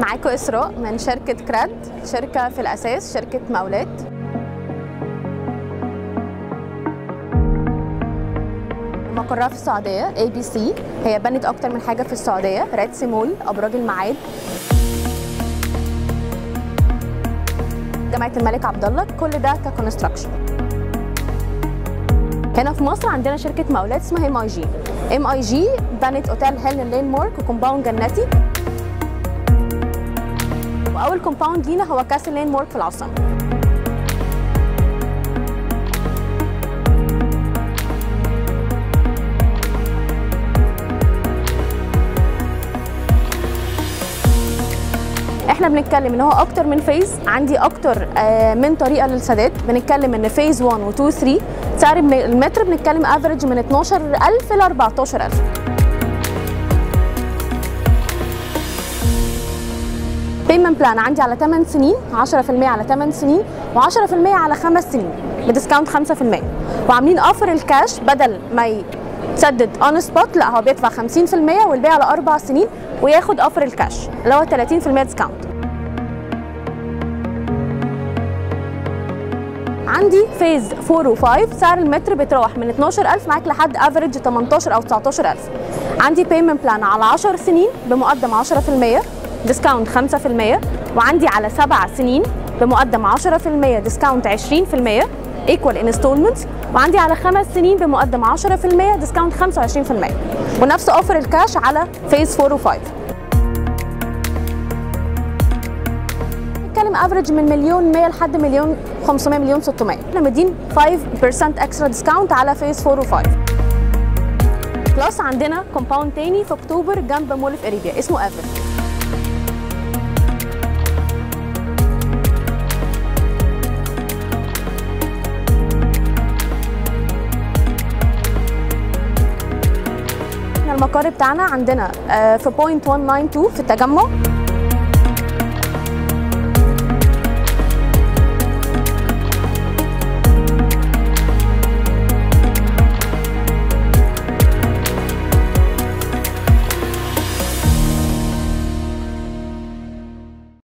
معاكم اسراء من شركه كراد شركه في الاساس شركه مقاولات مقرها في السعوديه اي بي سي هي بنت اكتر من حاجه في السعوديه ريد سيمول ابراج المعاد جامعه الملك عبد الله كل ده ككونستراكشن هنا في مصر عندنا شركه مقاولات اسمها ام اي جي ام اي جي بنت اوتيل هيلن لين مورك وكومباوند جنتي واول كومباوند لينا هو كاسل لين مورك في العاصمه احنا بنتكلم ان هو اكتر من فيز عندي اكتر آه، من طريقه للسداد بنتكلم ان فيز 1 و 2 3 سعر المتر بنتكلم افريج من 12000 ل 14000 بيمنت بلان عندي على 8 سنين 10% على 8 سنين و10% على 5 سنين بديسكاونت 5% وعاملين اوفر الكاش بدل ما يسدد اون سبوت لا هو بيدفع 50% والبيع على اربع سنين وياخد اوفر الكاش اللي هو 30% ديسكاونت عندي فيز 4 و5 سعر المتر بيتراوح من 12000 معاك لحد افريج 18 او 19000 عندي بيمنت بلان على 10 سنين بمقدم 10% ديسكاونت 5% وعندي على 7 سنين بمقدم 10% ديسكاونت 20% ايكوال انستولمنتس وعندي على خمس سنين بمقدم 10% ديسكاونت 25% ونفس اوفر الكاش على فيز 4 و5 بنتكلم افريج من مليون 100 لحد مليون 500 مليون 600 احنا مدين 5% اكسترا ديسكاونت على فيز 4 و5 بلس عندنا كومباوند تاني في اكتوبر جنب مول في اريبيا اسمه افريج المقر بتاعنا عندنا في بوينت 192 في التجمع